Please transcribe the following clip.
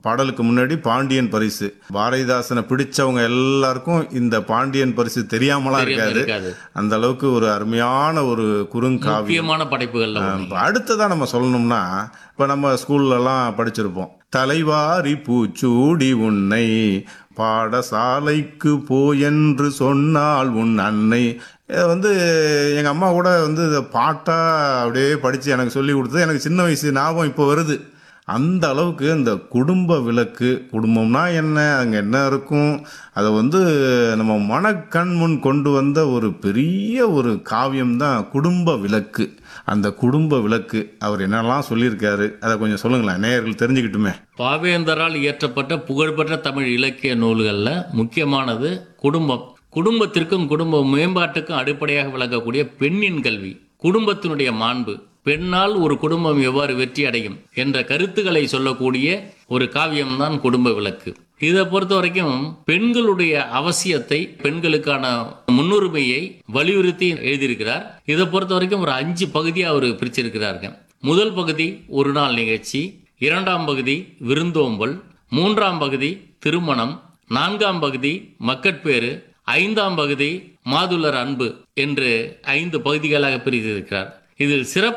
பாடலுக்கு முன்னாடி பாண்டியன் பரிசு பாரதிதாசனை பிடிச்சவங்க எல்லாருக்கும் இந்த பாண்டியன் பரிசு தெரியாமலாம் தெரியாம இருக்காது இருக்காது அந்த அளவுக்கு ஒரு அருமையான ஒரு குறுங்காவியம் முக்கியமான படைப்புகள்ல ஒண்ணு. இப்ப அடுத்ததா நம்ம சொல்லணும்னா இப்ப நம்ம ஸ்கூல்லலாம் படிச்சிருப்போம் தலைவாரி பூச்சூடி உன்னை பாடசாலைக்கு போ என்று சொன்னால் உன் அன்னை இதை வந்து எங்க அம்மா கூட வந்து இதை பாட்டா அப்படியே படிச்சு எனக்கு சொல்லி கொடுத்தது எனக்கு சின்ன வயசு ஞாபகம் இப்போ வருது அந்த அளவுக்கு இந்த குடும்ப விளக்கு குடும்பம்னா என்ன அங்கே என்ன இருக்கும் அதை வந்து நம்ம மனக்கண் முன் கொண்டு வந்த ஒரு பெரிய ஒரு காவியம் தான் குடும்ப விளக்கு அந்த குடும்ப விளக்கு அவர் என்னெல்லாம் சொல்லியிருக்காரு அதை கொஞ்சம் சொல்லுங்களேன் நேயர்கள் தெரிஞ்சுக்கிட்டுமே பாவேந்தரால் இயற்றப்பட்ட புகழ்பெற்ற தமிழ் இலக்கிய நூல்கள்ல முக்கியமானது குடும்பம் குடும்பத்திற்கும் குடும்ப மேம்பாட்டுக்கும் அடிப்படையாக விளங்கக்கூடிய பெண்ணின் கல்வி குடும்பத்தினுடைய மாண்பு பெண்ணால் ஒரு குடும்பம் எவ்வாறு வெற்றி அடையும் என்ற கருத்துக்களை சொல்லக்கூடிய ஒரு காவியம்தான் குடும்ப விளக்கு இதை பொறுத்த வரைக்கும் பெண்களுடைய அவசியத்தை பெண்களுக்கான முன்னுரிமையை வலியுறுத்தி எழுதியிருக்கிறார் இதை பொறுத்த வரைக்கும் ஒரு அஞ்சு பகுதியா அவர் பிரிச்சிருக்கிறாருங்க முதல் பகுதி ஒரு நாள் நிகழ்ச்சி இரண்டாம் பகுதி விருந்தோம்பல் மூன்றாம் பகுதி திருமணம் நான்காம் பகுதி மக்கட்பேறு ஐந்தாம் பகுதி மாதுளர் அன்பு என்று ஐந்து பகுதிகளாக பிரித்திருக்கிறார் இதில் சிறப்பு